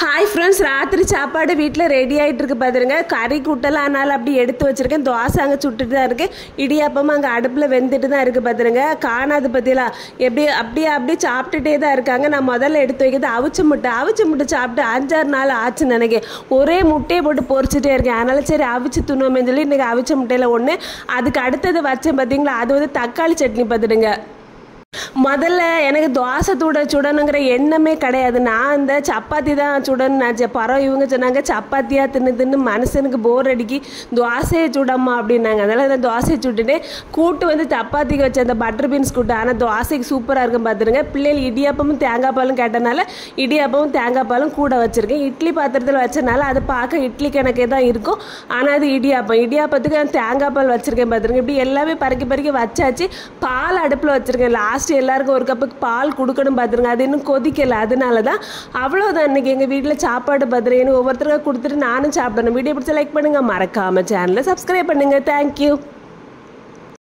hi friends ராத்திரி சாப்பாடு வீட்டில் ரெடி ஆகிட்டு இருக்கு பார்த்துருங்க கறி கூட்டலாம் ஆனாலும் அப்படி எடுத்து வச்சிருக்கேன் தோசை அங்கே சுட்டுட்டு தான் இருக்கு இடியாப்பமும் அங்கே அடுப்பில் வெந்துட்டு தான் இருக்குது பார்த்துருங்க காணாது பற்றிலாம் எப்படி அப்படியே அப்படியே சாப்பிட்டுட்டே தான் இருக்காங்க நான் முதல்ல எடுத்து வைக்கிறது அவிச்ச முட்டை அவிச்ச முட்டை சாப்பிட்டு அஞ்சாறு நாள் ஆச்சுன்னு நினைக்கிறேன் ஒரே முட்டையை போட்டு பொரிச்சிட்டே இருக்கேன் அதனால சரி அவிச்சு துணுவோமே சொல்லி இன்றைக்கி அவிச்ச முட்டையில் ஒன்று அதுக்கு அடுத்தது வச்சேன் பார்த்தீங்களா அது வந்து தக்காளி சட்னி பார்த்துடுங்க முதல்ல எனக்கு தோசை சுட சுடணுங்கிற எண்ணமே கிடையாது நான் இந்த சப்பாத்தி தான் சுடணும் நினச்சேன் பரவ இவங்க சொன்னாங்க சப்பாத்தியாக தின்னு தின்னு மனுஷனுக்கு போர் அடிக்கி தோசையை சுடம்மா அப்படின்னாங்க அதனால் இந்த தோசையை சுட்டுட்டு கூட்டு வந்து சப்பாத்திக்கு வச்ச அந்த பட்டர் பீன்ஸ் கூட்டு ஆனால் தோசைக்கு சூப்பராக இருக்கும் பார்த்துருங்க பிள்ளைகள் இடியாப்பமும் தேங்காய் பாலும் கேட்டனால இடியாப்பமும் தேங்காய் பாலும் கூட வச்சுருக்கேன் இட்லி பாத்திரத்தில் வச்சனால அது பார்க்க இட்லி கணக்கே தான் இருக்கும் ஆனால் அது இடியாப்பம் இடியாப்பத்துக்கு நான் தேங்காய் பால் வச்சுருக்கேன் பார்த்துருங்க இப்படி எல்லாமே பறக்கி பறக்கி வச்சாச்சு பால் அடுப்பில் வச்சுருக்கேன் லாஸ்ட் எல்லாருக்கும் ஒரு கப்புக்கு பால் கொடுக்கணும் பார்த்துருங்க அது இன்னும் கொதிக்கலை அதனால தான் அவ்வளோதான் இன்னைக்கு எங்கள் வீட்டில் சாப்பாடு பார்த்துருக்கேன் ஒவ்வொருத்தருக்கும் கொடுத்துட்டு நானும் சாப்பிடணும் வீடியோ பிடிச்ச லைக் பண்ணுங்கள் மறக்காமல் சேனலை சப்ஸ்கிரைப் பண்ணுங்கள் தேங்க்யூ